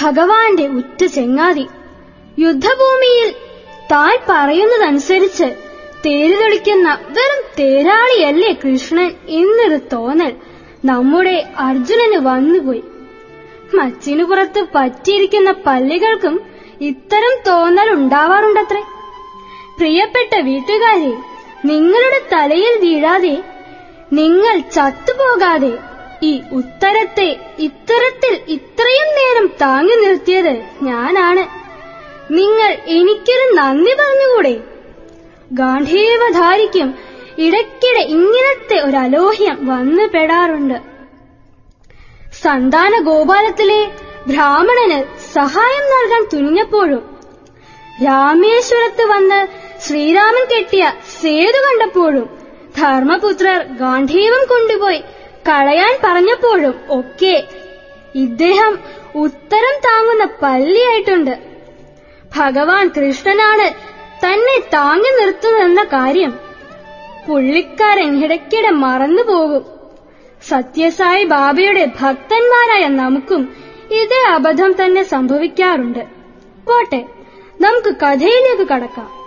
ഭഗവാന്റെ ഉറ്റ ചെങ്ങാതി യുദ്ധഭൂമിയിൽ താൻ പറയുന്നതനുസരിച്ച് തേരുതെളിക്കുന്ന വെറും തേരാളിയല്ലേ കൃഷ്ണൻ എന്നൊരു തോന്നൽ നമ്മുടെ അർജുനന് വന്നുപോയി മച്ചിനു പുറത്ത് പറ്റിയിരിക്കുന്ന പല്ലികൾക്കും ഇത്തരം തോന്നൽ ഉണ്ടാവാറുണ്ടത്രേ പ്രിയപ്പെട്ട വീട്ടുകാരെ നിങ്ങളുടെ തലയിൽ വീഴാതെ നിങ്ങൾ ചത്തുപോകാതെ ഈ ഉത്തരത്തെ ഇത്തരത്തിൽ ഇത്രയും നേരം താങ്ങി നിർത്തിയത് ഞാനാണ് നിങ്ങൾ എനിക്കൊരു നന്ദി പറഞ്ഞുകൂടെ ഗാന്ധീവധാരിക്കും ഇടയ്ക്കിടെ ഇങ്ങനത്തെ ഒരു അലോഹ്യം വന്നു പെടാറുണ്ട് സന്താന ഗോപാലത്തിലെ ബ്രാഹ്മണന് സഹായം നൽകാൻ തുനിഞ്ഞപ്പോഴും രാമേശ്വരത്ത് വന്ന് ശ്രീരാമൻ കെട്ടിയ സേതു കണ്ടപ്പോഴും ധർമ്മപുത്രർ ഗാന്ധീവം കൊണ്ടുപോയി കളയാൻ പറഞ്ഞപ്പോഴും ഒക്കെ ഇദ്ദേഹം ഉത്തരം താങ്ങുന്ന പല്ലിയായിട്ടുണ്ട് ഭഗവാൻ കൃഷ്ണനാണ് തന്നെ താങ്ങി നിർത്തുന്നതെന്ന കാര്യം പുള്ളിക്കാരൻ ഇടയ്ക്കിടെ മറന്നുപോകും സത്യസായി ബാബയുടെ ഭക്തന്മാരായ നമുക്കും ഇതേ അബദ്ധം തന്നെ സംഭവിക്കാറുണ്ട് പോട്ടെ നമുക്ക് കഥയിലേക്ക് കടക്കാം